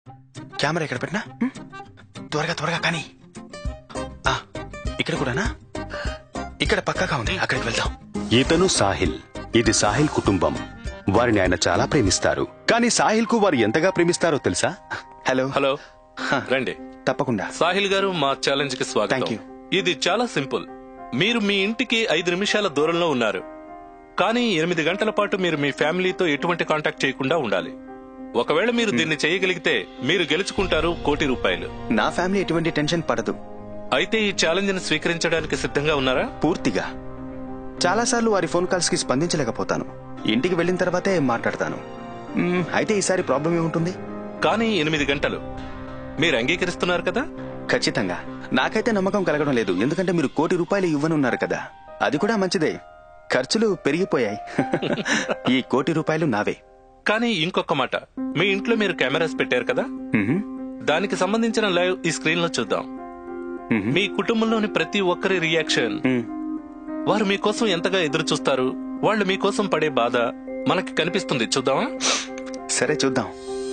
Camera ఎక్కడ పెట్టినా హ్మ్? త్వరగా త్వరగా కానీ ఆ, ఇక్కడ కూడానా ఇక్కడ పక్కాగా ఉంది అక్కడికి వెళ్దాం ఇతను సాహిల్ ఇది సాహిల్ కుటుంబం వారిని ఆయన చాలా ప్రేమిస్తారు కానీ సాహిల్ కు వారు ఎంతగా ప్రేమిస్తారో తెలుసా హలో హలో హ, రండి తప్పకుండా సాహిల్ గారు మా ఛాలెంజ్ కి Thank స్వాగతం you. ఇది చాలా సింపుల్ మీరు మీ ఇంటికి ఐదు నిమిషాల దూరంలో ఉన్నారు కానీ ఎనిమిది గంటల పాటు మీరు మీ ఫ్యామిలీతో ఎటువంటి కాంటాక్ట్ చేయకుండా ఉండాలి ఒకవేళ మీరు దీన్ని చేయగలిగితే మీరు గెలుచుకుంటారు కోటి రూపాయలు నా ఫ్యామిలీ ఎటువంటి టెన్షన్ పడదు అయితే ఈ ఛాలెంజ్ ని స్వీకరించడానికి సిద్ధంగా ఉన్నారా పూర్తిగా చాలాసార్లు వారి ఫోన్ కాల్స్ కి స్పందించలేకపోతాను ఇంటికి వెళ్ళిన తర్వాతే మాట్లాడతాను మ్మ్, అయితే ఈసారి ప్రాబ్లం ఏముంటుంది కానీ ఎనిమిది గంటలు మీరు అంగీకరిస్తున్నారు కదా ఖచ్చితంగా నాకైతే నమ్మకం కలగడం లేదు ఎందుకంటే మీరు కోటి రూపాయలు ఇవ్వనున్నారు కదా అది కూడా మంచిదే ఖర్చులు పెరిగిపోయాయి ఈ కోటి రూపాయలు నావే కానీ ఇంకొక మాట మీ ఇంట్లో మీరు కెమెరాస్ పెట్టారు కదా మ్మ్. దానికి సంబంధించిన లైవ్ ఈ స్క్రీన్ లో చూద్దాం మ్మ్. మీ కుటుంబంలోని ప్రతి ఒక్కరి రియాక్షన్ మ్మ్. వారు మీకోసం ఎంతగా ఎదురు చూస్తారు వాళ్ళు మీకోసం పడే బాధ మనకి కనిపిస్తుంది చూద్దామా సరే చూద్దాం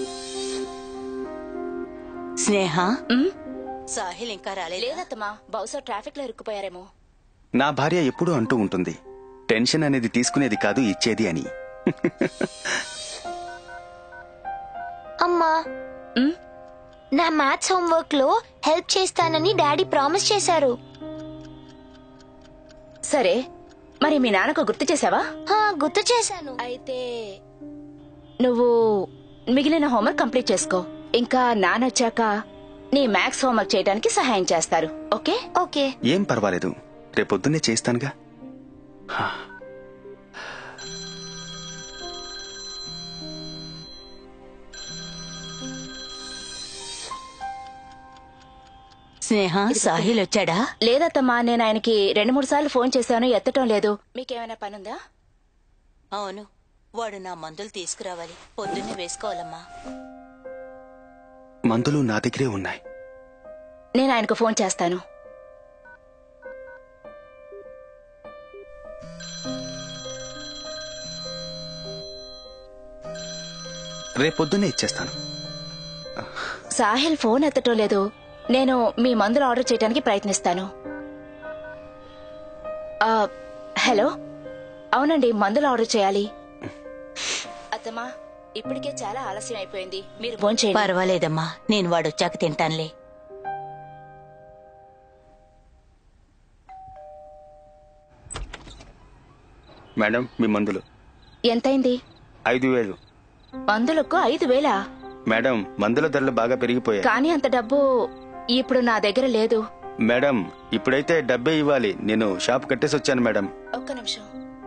స్నేహ ఉమ్, సాహిల్ ఇంకా రాలేదు లేదత్తమ్మా బహుశా ట్రాఫిక్ లో ఇరుక్కుపోయారేమో నా భార్య ఎప్పుడూ అంటూ ఉంటుంది టెన్షన్ అనేది తీసుకునేది కాదు ఇచ్చేది అని అమ్మా ఉమ్, నా మ్యాథ్స్ హోంవర్క్ లో హెల్ప్ చేస్తానని డాడీ ప్రామిస్ చేశారు సరే మరి మీ నాన్నకు గుర్తు చేసావా హా, గుర్తు చేశాను అయితే నువ్వు మిగిలిన హోంవర్క్ కంప్లీట్ చేసుకో ఇంకా నానొచ్చాక నీ మ్యాథ్స్ హోంవర్క్ చేయడానికి సహాయం చేస్తారు ఓకే ఓకే ఏం పర్వాలేదు రేపొద్దున్నే చేస్తానుగా స్నేహ సాహిల్ వచ్చాడా లేదత్తమ్మా నేను ఆయనకి రెండు మూడు సార్లు ఫోన్ చేశాను ఎత్తటం లేదు మీకేమైనా పనుందా అవును వాడు నా మందులు తీసుకురావాలి పొద్దున్నే వేసుకోవాలమ్మా మందులు నా దగ్గరే ఉన్నాయి నేను ఆయనకు ఫోన్ చేస్తాను రేపొద్దున్నే ఇచ్చేస్తాను సాహిల్ ఫోన్ ఎత్తటం లేదు నేను మీ మందులు ఆర్డర్ చేయడానికి ప్రయత్నిస్తాను ఆ, హలో అవునండి మందులు ఆర్డర్ చేయాలి అత్తమ్మా ఇప్పటికే చాలా ఆలస్యం అయిపోయింది మీరు ఫోన్ చేయండి పర్వాలేదమ్మా నేను వాడు వచ్చాక తింటానులే మేడం మీ మందులు ఎంతైంది ఐదు వేలు మందులకు ఐదు వేలా మేడం మందుల ధరలు బాగా పెరిగిపోయాయి కానీ అంత డబ్బు ఇప్పుడు నా దగ్గర లేదు మేడం ఇప్పుడైతే డబ్బే ఇవ్వాలి నేను షాప్ కట్టేసి వచ్చాను మేడం ఒక్క నిమిషం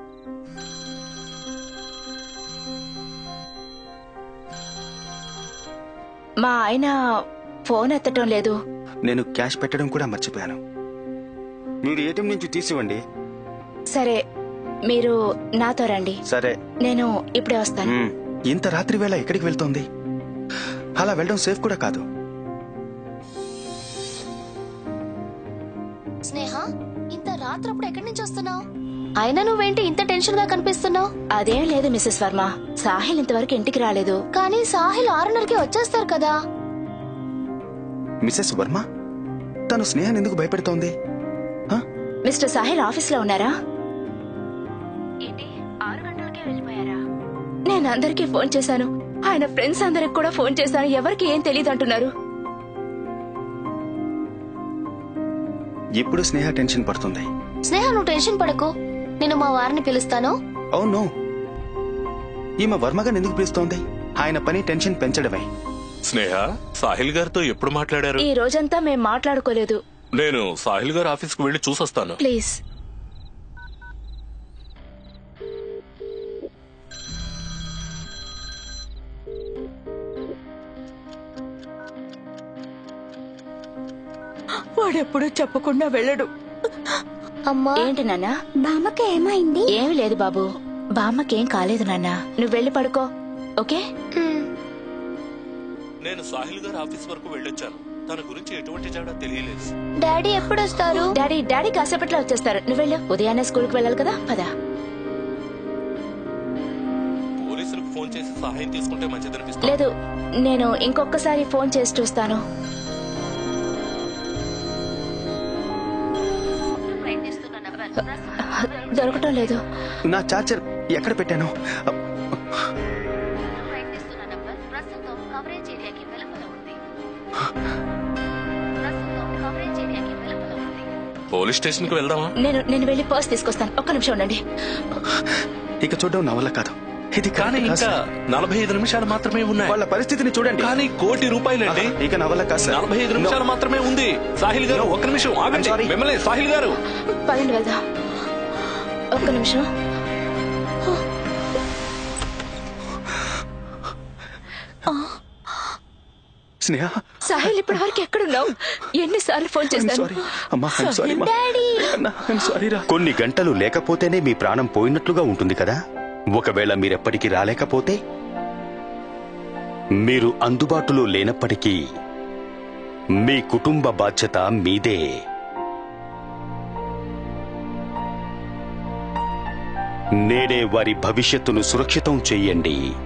మా ఆయన ఫోన్ ఎత్తటం లేదు నేను క్యాష్ పెట్టడం కూడా మర్చిపోయాను మీరు ఏటీఎం నుంచి తీసివ్వండి సరే మీరు నాతో రండి సరే నేను ఇప్పుడే వస్తాను మ్మ్. ఇంత రాత్రి వేళ ఎక్కడికి వెళ్తోంది అలా వెళ్ళడం సేఫ్ కూడా కాదు స్నేహ ఇంత రాత్రప్పుడు ఎక్కడి నుంచి వస్తున్నావు అయినా నువ్వేంటి ఇంత టెన్షన్ గా కనిపిస్తున్నావు అదేం లేదు మిస్సెస్ వర్మ సాహిల్ ఇంతవరకు ఇంటికి రాలేదు కానీ సాహిల్ ఆరున్నరకి వచ్చేస్తారు కదా మిసెస్ వర్మ తను స్నేహాన్ని ఎందుకు భయపెడుతోంది హ? మిస్టర్ సాహిల్ ఆఫీస్ లో ఉన్నారా నేను అందరికీ ఫోన్ చేశాను ఆయన ఫ్రెండ్స్ అందరికి కూడా ఫోన్ చేశాను ఎవరికి ఏం తెలియదు అంటున్నారు ఇప్పుడు స్నేహ టెన్షన్ పడుతుంది స్నేహ నువ్వు టెన్షన్ పడకు నేను మా వారిని పిలుస్తాను అవును ఈమె వర్మగారిని ఎందుకు పిలుస్తోంది ఆయన పని టెన్షన్ పెంచడమే స్నేహ సాహిల్ గారితో ఎప్పుడు మాట్లాడారు ఈ రోజంతా మేం మాట్లాడుకోలేదు నేను సాహిల్ గారి ఆఫీస్ కు వెళ్లి చూసొస్తాను ప్లీజ్ వాడెప్పుడు చెప్పకుండా వెళ్ళడు అమ్మా ఏంటి నాన్న బామ్మకి ఏమైంది ఏమీ లేదు బాబు బామ్మకేం కాలేదు నాన్న నువ్వు వెళ్ళి పడుకో ఓకే నేను సాహిల్ గారి ఆఫీస్ వరకు వెళ్ళొచ్చాను తన గురించి ఎటువంటి జాడా తెలియలేదు డాడీ ఎప్పుడు వస్తారు డాడీ డాడీ కాసేపట్లో వచ్చేస్తారు నువ్వు వెళ్ళు ఉదయాన్నే స్కూల్కి వెళ్ళాలి కదా పద పోలీసులకు ఫోన్ చేసి సహాయం తీసుకుంటే మంచిదనిపిస్తుంది లేదు నేను ఇంకొకసారి ఫోన్ చేసి చూస్తాను దొరకటం లేదు నా చార్జర్ ఎక్కడ పెట్టాను పోలీస్ స్టేషన్ కి వెళ్దామా నేను నేను వెళ్ళి పర్స్ తీసుకొస్తాను ఒక్క నిమిషం ఉండండి ఇక చూడడం నా వల్ల కాదు ఇది కానీ కరెక్ట్ కాదు ఇంకా సార్. నలభై ఐదు నిమిషాలు మాత్రమే ఉన్నాయి వాళ్ళ పరిస్థితిని చూడండి కానీ కోటి రూపాయలండి ఇక నా వల్ల కాదు సార్. నలభై ఐదు నిమిషాలు No. మాత్రమే ఉంది సాహిల్ గారు ఒక్క నిమిషం ఆగండి I'm sorry. మిమ్మల్ని సాహిల్ గారు పదండి వెళ్దాం ఒక్క నిమిషం స్నేహ సాహిల్ ఇప్పటి వరకు ఎక్కడున్నావు ఎన్నిసార్లు ఫోన్ చేస్తాను సారీ అమ్మా ఐమ్ సారీ ఐమ్ సారీ రా కొన్ని గంటలు లేకపోతేనే మీ ప్రాణం పోయినట్లుగా ఉంటుంది కదా ఒకవేళ మీరెప్పటికీ రాలేకపోతే మీరు అందుబాటులో లేనప్పటికీ మీ కుటుంబ బాధ్యత మీదే నేడే వారి భవిష్యత్తును సురక్షితం చెయ్యండి